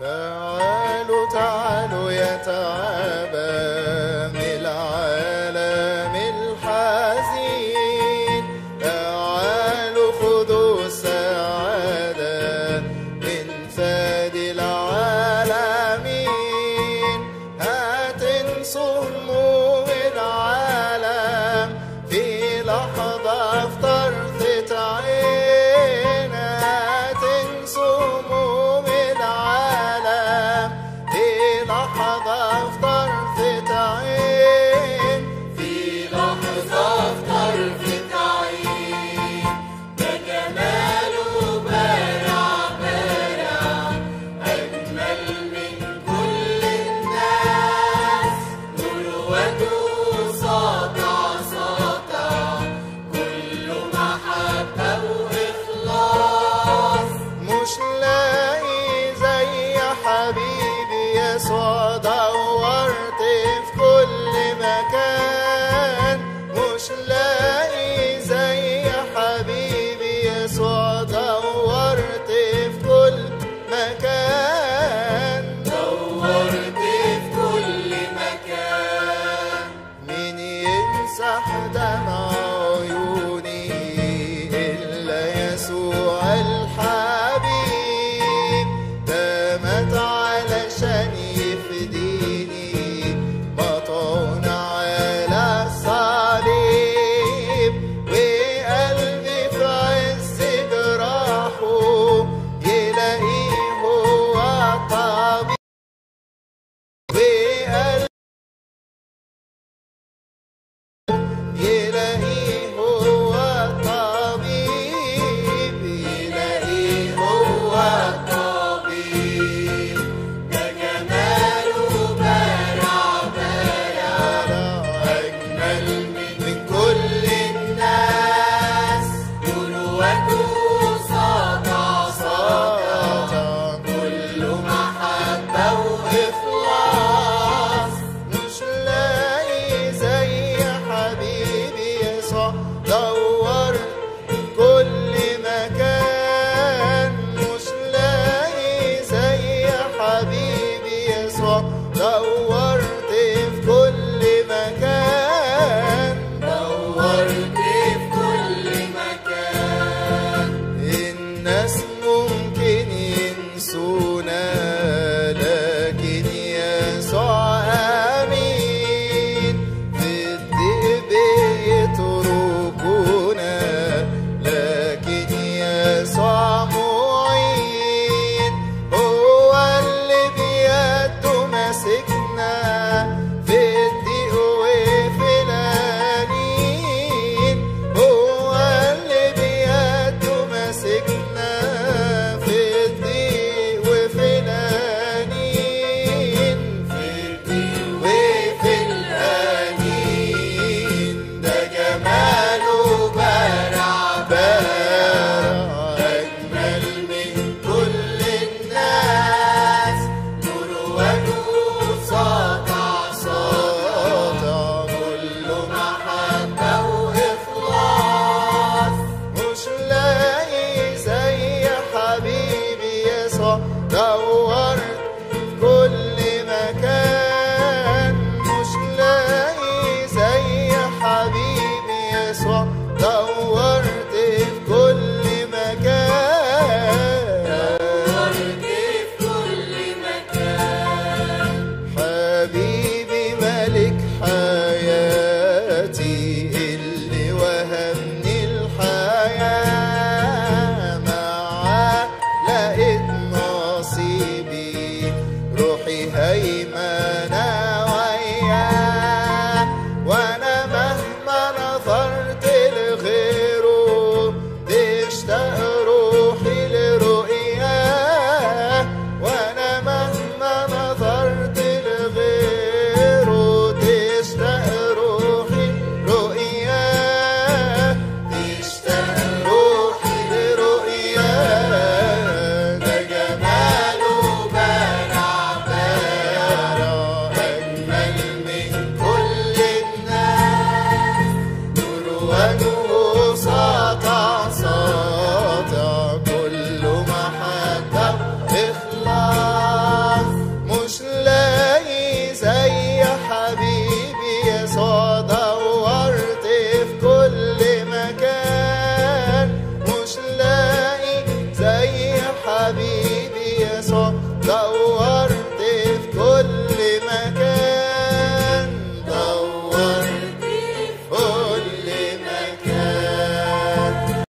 تعالوا تعالوا يا تعابى من العالم الحزين تعالوا خذوا السعادة من فادي العالمين هتنسوا هموم العالم في لحظة في طرفة عين هتنسوا هموم العالم في لحظة في طرفة عين في لحظة في طرفة عين ده جماله بارع بارع أجمل من كل الناس نور وجهه ساطع ساطع كله محبة وإخلاص مش لاقي زي حبيبي يسوع دورت في كل مكان مش لاقي زي حبيبي يسوع دورت في كل مكان دورت في كل مكان مين يمسح دمع عيوني إلا يسوع الحبيب ده مات علشان يفديني مطعون على الصليب وقلبي في عز جراحه يلاقيه هو الطبيب وقلبي يلاقيه هو الطبيب يلاقيه هو الطبيب ده جماله بارع بارع أجمل من كل الناس نور وجهه ساطع ساطع كله محبة وإخلاص مش لاقي زي حبيبي يسوع دور كل مكان مش لاقي زي حبيبي يسوع دورت في كل مكان دورت في كل مكان الناس ممكن ينسونا